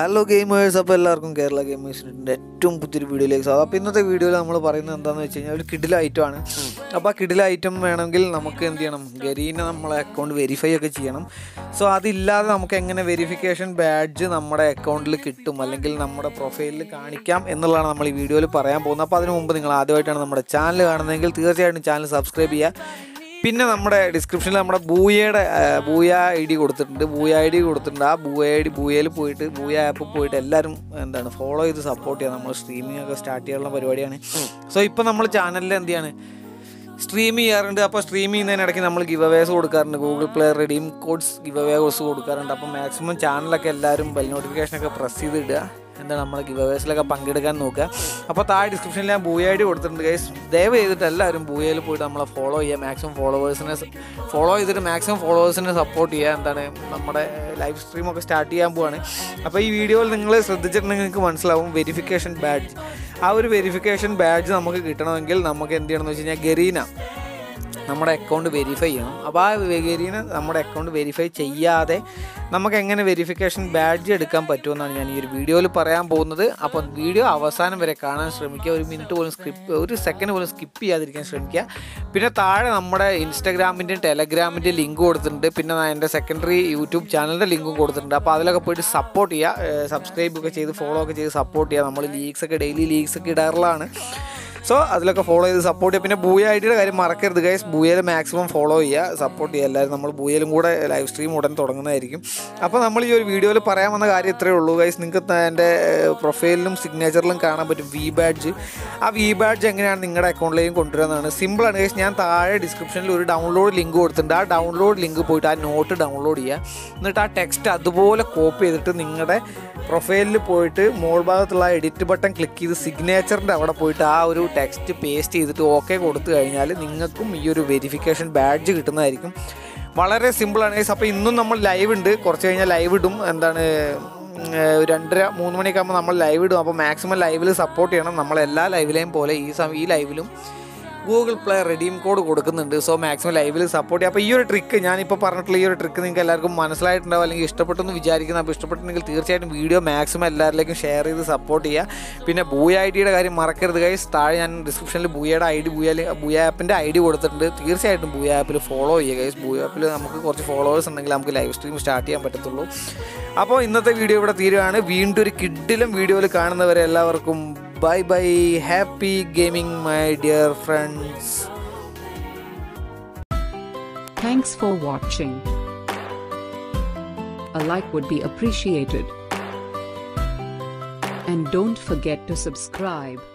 Hello gamers അപ്പോൾ എല്ലാവർക്കും കേരള ഗെയിമേഴ്സിൻ്റെ ഏറ്റവും പുതിയൊരു വീഡിയോയിലേക്ക് സ്വാഗതം അപ്പോൾ ഇന്നത്തെ വീഡിയോയിൽ നമ്മൾ പറയുന്നത് എന്താണെന്ന് വെച്ച് കഴിഞ്ഞാൽ ഒരു കിഡിൽ ഐറ്റമാണ് അപ്പോൾ ആ കിഡിൽ ഐറ്റം വേണമെങ്കിൽ നമുക്ക് എന്ത് ചെയ്യണം ഗരീനെ നമ്മളെ അക്കൗണ്ട് വെരിഫൈ ഒക്കെ ചെയ്യണം സോ അതില്ലാതെ നമുക്ക് എങ്ങനെ വെരിഫിക്കേഷൻ ബാഡ്ജ് നമ്മുടെ അക്കൗണ്ടിൽ കിട്ടും അല്ലെങ്കിൽ നമ്മുടെ പ്രൊഫൈലിൽ കാണിക്കാം എന്നുള്ളതാണ് നമ്മൾ ഈ വീഡിയോയിൽ പറയാൻ പോകുന്നത് അപ്പോൾ അതിനു മുമ്പ് നിങ്ങൾ ആദ്യമായിട്ടാണ് നമ്മുടെ ചാനൽ കാണുന്നതെങ്കിൽ തീർച്ചയായിട്ടും ചാനൽ സബ്സ്ക്രൈബ് ചെയ്യുക പിന്നെ നമ്മുടെ ഡിസ്ക്രിപ്ഷനിൽ നമ്മുടെ ബൂയയുടെ ആ, ബൂയ ഐ ഡി കൊടുത്തിട്ടുണ്ട് ബൂയ ഐ ഡി കൊടുത്തിട്ടുണ്ട് ആ ബൂയ ഐ ഡി ബൂയയിൽ പോയിട്ട് ബൂയ ആപ്പ് പോയിട്ട് എല്ലാവരും എന്താണ് ഫോളോ ചെയ്ത് സപ്പോർട്ട് ചെയ്യാം നമ്മൾ സ്ട്രീമിംഗ് ഒക്കെ സ്റ്റാർട്ട് ചെയ്യാനുള്ള പരിപാടിയാണ് സോ ഇപ്പോൾ നമ്മൾ ചാനലിൽ എന്ത് ചെയ്യാണ് സ്ട്രീം ചെയ്യാറുണ്ട് അപ്പോൾ സ്ട്രീം ചെയ്യുന്നതിനിടയ്ക്ക് നമ്മൾ ഗിവ് അവേസ് കൊടുക്കാറുണ്ട് Google play redeem codes giveaways കൊടുക്കാറുണ്ട് അപ്പോൾ മാക്സിമം ചാനലൊക്കെ എല്ലാവരും ബെൽ നോട്ടിഫിക്കേഷനൊക്കെ പ്രസ് ചെയ്ത് ഇടുക എന്താണ് നമ്മൾ ഗിവ് അവേസിലൊക്കെ പങ്കെടുക്കാൻ നോക്കുക അപ്പോൾ താഴെ ഡിസ്ക്രിപ്ഷനിൽ ഞാൻ ബൂയ ഐ ഡി കൊടുത്തിട്ടുണ്ട് ഗൈസ് ദയവ് ചെയ്തിട്ട് എല്ലാവരും ബൂയയിൽ പോയിട്ട് നമ്മളെ ഫോളോ ചെയ്യുക മാക്സിമം ഫോളോവേഴ്സിനെ ഫോളോ ചെയ്തിട്ട് മാക്സിമം ഫോളോവേഴ്സിനെ സപ്പോർട്ട് ചെയ്യുക എന്താണ് നമ്മുടെ ലൈവ് സ്ട്രീം ഒക്കെ സ്റ്റാർട്ട് ചെയ്യാൻ പോവാണ് അപ്പോൾ ഈ വീഡിയോയിൽ നിങ്ങൾ ശ്രദ്ധിച്ചിട്ടുണ്ടെങ്കിൽ നിങ്ങൾക്ക് മനസ്സിലാവും വെരിഫിക്കേഷൻ ബാഡ്ജ് ആ ഒരു വെരിഫിക്കേഷൻ ബാഡ്ജ് നമുക്ക് കിട്ടണമെങ്കിൽ നമുക്ക് എന്ത് ചെയ്യണമെന്ന് വെച്ച് കഴിഞ്ഞാൽ ഗരീന നമ്മുടെ അക്കൗണ്ട് വെരിഫൈ ചെയ്യണം അപ്പോൾ ആ ഗരീന നമ്മുടെ അക്കൗണ്ട് വെരിഫൈ ചെയ്യാതെ നമുക്ക് എങ്ങനെ വെരിഫിക്കേഷൻ ബാഡ്ജ് എടുക്കാൻ പറ്റുമെന്നാണ് ഞാൻ ഈ ഒരു വീഡിയോയിൽ പറയാൻ പോകുന്നത് അപ്പോൾ വീഡിയോ അവസാനം വരെ കാണാൻ ശ്രമിക്കുക ഒരു മിനിറ്റ് പോലും സ്കിപ്പ് ഒരു സെക്കൻഡ് പോലും സ്കിപ്പ് ചെയ്യാതിരിക്കാൻ ശ്രമിക്കുക പിന്നെ താഴെ നമ്മുടെ ഇൻസ്റ്റാഗ്രാമിൻ്റെയും ടെലഗ്രാമിൻ്റെയും ലിങ്ക് കൊടുത്തിട്ടുണ്ട് പിന്നെ ഞാൻ എൻ്റെ സെക്കൻഡറി യൂട്യൂബ് ചാനലിൻ്റെ ലിങ്കും കൊടുത്തിട്ടുണ്ട് അപ്പോൾ അതിലൊക്കെ പോയിട്ട് സപ്പോർട്ട് ചെയ്യുക സബ്സ്ക്രൈബ് ഒക്കെ ചെയ്ത് ഫോളോ ഒക്കെ ചെയ്ത് സപ്പോർട്ട് ചെയ്യുക നമ്മൾ ലീഗ്സ് ഒക്കെ ഡെയിലി ലീഗ്സ് ഒക്കെ ഇടാറുള്ളതാണ് സോ അതിലൊക്കെ ഫോളോ ചെയ്ത് സപ്പോർട്ട് ചെയ്യുക പിന്നെ ബൂയ ഐഡിയുടെ കാര്യം മറക്കരുത് ഗൈസ് ബൂയയിൽ മാക്സിമം ഫോളോ ചെയ്യുക സപ്പോർട്ട് ചെയ്യുക എല്ലാവരും നമ്മൾ ബൂയയിലും കൂടെ ലൈവ് സ്ട്രീം ഉടൻ തുടങ്ങുന്നതായിരിക്കും അപ്പോൾ നമ്മൾ ഈ ഒരു വീഡിയോയിൽ പറയാൻ വന്ന കാര്യം ഇത്രയേ ഉള്ളൂ ഗൈസ് നിങ്ങൾക്ക് എൻ്റെ പ്രൊഫൈലിലും സിഗ്നേച്ചറിലും കാണാൻ പറ്റും വി ബാഡ്ജ് ആ വി ബാഡ്ജ് എങ്ങനെയാണ് നിങ്ങളുടെ അക്കൗണ്ടിലേക്കും കൊണ്ടുവരുന്നതാണ് സിമ്പിളാണ് ഗൈസ് ഞാൻ താഴെ ഡിസ്ക്രിപ്ഷനിൽ ഒരു ഡൗൺലോഡ് ലിങ്ക് കൊടുത്തിട്ടുണ്ട് ആ ഡൗൺലോഡ് ലിങ്ക് പോയിട്ട് ആ നോട്ട് ഡൗൺലോഡ് ചെയ്യുക എന്നിട്ട് ആ ടെക്സ്റ്റ് അതുപോലെ കോപ്പി ചെയ്തിട്ട് നിങ്ങളുടെ പ്രൊഫൈലിൽ പോയിട്ട് മോൾ ഭാഗത്തുള്ള എഡിറ്റ് ബട്ടൺ ക്ലിക്ക് ചെയ്ത് സിഗ്നേച്ചറിൻ്റെ അവിടെ പോയിട്ട് ആ ഒരു ടെക്സ്റ്റ് പേസ്റ്റ് ചെയ്തിട്ട് ഓക്കെ കൊടുത്തു കഴിഞ്ഞാൽ നിങ്ങൾക്കും ഈ ഒരു വെരിഫിക്കേഷൻ ബാഡ്ജ് കിട്ടുന്നതായിരിക്കും വളരെ സിമ്പിളാണ് ഗൈസ് അപ്പോൾ ഇന്നും നമ്മൾ ലൈവ് ഉണ്ട് കുറച്ച് കഴിഞ്ഞാൽ ലൈവ് ഇടും എന്താണ് ഉം, ഏഹ്, ഒരു രണ്ടര മൂന്ന് മണിയൊക്കെ ആകുമ്പോൾ നമ്മൾ ലൈവ് ഇടും അപ്പോൾ മാക്സിമം ലൈവിൽ സപ്പോർട്ട് ചെയ്യണം നമ്മൾ എല്ലാ ലൈവിലെയും പോലെ ഈ സമയം ഈ ലൈവിലും ഗൂഗിൾ പ്ലേ റെഡീം കോഡ് കൊടുക്കുന്നുണ്ട് സോ മാക്സിമം ലൈവിൽ സപ്പോർട്ട് ചെയ്യുക അപ്പോൾ ഈ ഒരു ട്രിക്ക് ഞാനിപ്പോൾ പറഞ്ഞിട്ടുള്ള ഈ ഒരു ട്രിക്ക് നിങ്ങൾക്ക് എല്ലാവർക്കും മനസ്സിലായിട്ടുണ്ടാവും അല്ലെങ്കിൽ ഇഷ്ടപ്പെട്ടെന്ന് വിചാരിക്കുന്നു അപ്പോൾ ഇഷ്ടപ്പെട്ടിട്ടുണ്ടെങ്കിൽ തീർച്ചയായിട്ടും വീഡിയോ മാക്സിമം എല്ലാവരിലേക്കും ഷെയർ ചെയ്ത് സപ്പോർട്ട് ചെയ്യുക പിന്നെ ബൂയ ഐ ഡിയുടെ കാര്യം മറക്കരുത് ഗൈസ് താഴെ ഞാൻ ഡിസ്ക്രിപ്ഷനിൽ ബൂയയുടെ ഐ ഡി ബൂയ ബൂയ ആപ്പിൻ്റെ ഐ ഡി കൊടുത്തിട്ടുണ്ട് തീർച്ചയായിട്ടും ബൂയ ആപ്പിൽ ഫോളോ ചെയ്യുക ഗൈസ് ബൂയ ആപ്പിൽ നമുക്ക് കുറച്ച് ഫോളോവേഴ്സ് ഉണ്ടെങ്കിൽ നമുക്ക് ലൈവ് സ്ട്രീം സ്റ്റാർട്ട് ചെയ്യാൻ പറ്റത്തുള്ളൂ അപ്പോൾ ഇന്നത്തെ വീഡിയോ ഇവിടെ തീരുകയാണ് വീണ്ടും ഒരു കിഡിലും വീഡിയോയിൽ കാണുന്നവരെ എല്ലാവർക്കും bye bye happy gaming my dear friends Thanks for watching. A like would be appreciated. And don't forget to subscribe.